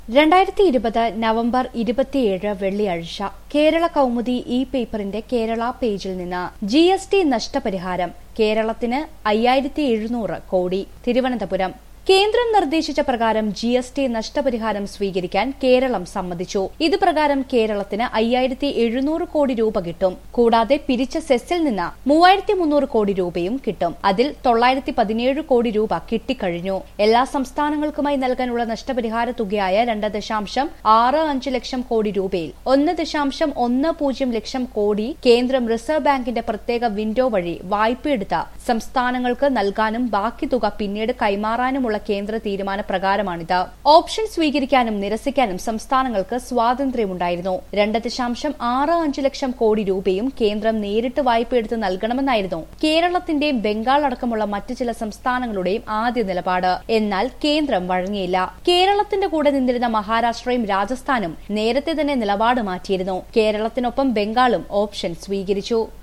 രണ്ടായിരത്തി ഇരുപത് നവംബർ ഇരുപത്തിയേഴ് വെള്ളിയാഴ്ച കേരള കൗമുദി ഇ പേപ്പറിന്റെ കേരള പേജിൽ നിന്ന് ജി എസ് ടി നഷ്ടപരിഹാരം കേരളത്തിന് അയ്യായിരത്തി എഴുന്നൂറ് കോടി തിരുവനന്തപുരം കേന്ദ്രം നിർദ്ദേശിച്ച പ്രകാരം ജി എസ് ടി നഷ്ടപരിഹാരം സ്വീകരിക്കാൻ കേരളം സമ്മതിച്ചു ഇത് പ്രകാരം കേരളത്തിന് അയ്യായിരത്തി എഴുന്നൂറ് കോടി രൂപ കിട്ടും കൂടാതെ പിരിച്ച സെസ്സിൽ നിന്ന് മൂവായിരത്തി മുന്നൂറ് കോടി രൂപയും കിട്ടും അതിൽ തൊള്ളായിരത്തി പതിനേഴ് കോടി രൂപ കിട്ടിക്കഴിഞ്ഞു എല്ലാ സംസ്ഥാനങ്ങൾക്കുമായി നൽകാനുള്ള നഷ്ടപരിഹാര തുകയായ രണ്ട് ദശാംശം ആറ് അഞ്ച് ലക്ഷം കോടി രൂപയിൽ ഒന്ന് ദശാംശം ഒന്ന് പൂജ്യം ലക്ഷം കോടി കേന്ദ്രം റിസർവ് ബാങ്കിന്റെ പ്രത്യേക വിൻഡോ വഴി വായ്പയെടുത്ത സംസ്ഥാനങ്ങൾക്ക് നൽകാനും ബാക്കി തുക പിന്നീട് കൈമാറാനുമുള്ള കേന്ദ്ര തീരുമാന പ്രകാരമാണിത് ഓപ്ഷൻ സ്വീകരിക്കാനും നിരസിക്കാനും സംസ്ഥാനങ്ങൾക്ക് സ്വാതന്ത്ര്യമുണ്ടായിരുന്നു രണ്ട് ദശാംശം ആറ് അഞ്ച് ലക്ഷം കോടി രൂപയും കേന്ദ്രം നേരിട്ട് വായ്പയെടുത്ത് നൽകണമെന്നായിരുന്നു കേരളത്തിന്റെയും ബംഗാൾ അടക്കമുള്ള മറ്റു ചില സംസ്ഥാനങ്ങളുടെയും ആദ്യ നിലപാട് എന്നാൽ കേന്ദ്രം വഴങ്ങിയില്ല കേരളത്തിന്റെ കൂടെ നിന്നിരുന്ന മഹാരാഷ്ട്രയും രാജസ്ഥാനും നേരത്തെ തന്നെ നിലപാട് മാറ്റിയിരുന്നു കേരളത്തിനൊപ്പം ബംഗാളും ഓപ്ഷൻ സ്വീകരിച്ചു